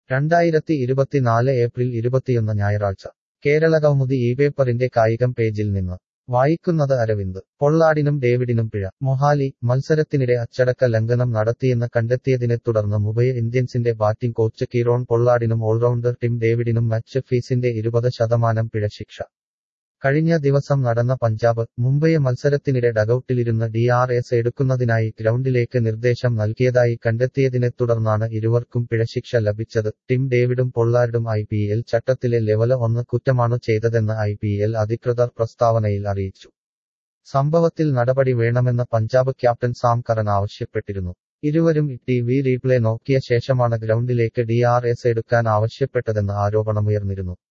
രണ്ടായിരത്തി ഇരുപത്തിനാല് ഏപ്രിൽ ഇരുപത്തിയൊന്ന് ഞായറാഴ്ച കേരള കൗമുദി ഈ പേപ്പറിന്റെ കായികം പേജിൽ നിന്ന് വായിക്കുന്നത് അരവിന്ദ് പൊള്ളാഡിനും ഡേവിഡിനും പിഴ മൊഹാലി മത്സരത്തിനിടെ അച്ചടക്ക ലംഘനം നടത്തിയെന്ന് കണ്ടെത്തിയതിനെ തുടർന്ന് മുംബൈ ഇന്ത്യൻസിന്റെ ബാറ്റിംഗ് കോച്ച് കീറോൺ പൊള്ളാഡിനും ഓൾറൗണ്ടർ ടിം ഡേവിഡിനും മാച്ച് ഫീസിന്റെ ഇരുപത് ശതമാനം പിഴ ശിക്ഷ കഴിഞ്ഞ ദിവസം നടന്ന പഞ്ചാബ് മുംബൈ മത്സരത്തിനിടെ ഡഗൌട്ടിലിരുന്ന് ഡി ആർ എസ് എടുക്കുന്നതിനായി ഗ്രൗണ്ടിലേക്ക് നിർദ്ദേശം നൽകിയതായി കണ്ടെത്തിയതിനെ തുടർന്നാണ് ഇരുവർക്കും പിഴശിക്ഷ ലഭിച്ചത് ടിം ഡേവിഡും പൊള്ളാർഡും ഐ പി എൽ ചട്ടത്തിലെ ലെവല് ഒന്ന് കുറ്റമാണ് ചെയ്തതെന്ന് ഐ പി എൽ അധികൃതർ പ്രസ്താവനയിൽ അറിയിച്ചു സംഭവത്തിൽ നടപടി വേണമെന്ന് പഞ്ചാബ് ക്യാപ്റ്റൻ സാം കറൻ ആവശ്യപ്പെട്ടിരുന്നു ഇരുവരും ടി വി റീപ്ലേ നോക്കിയ ശേഷമാണ് ഗ്രൗണ്ടിലേക്ക് ഡി ആർ എസ് എടുക്കാൻ ആവശ്യപ്പെട്ടതെന്ന് ആരോപണമുയർന്നിരുന്നു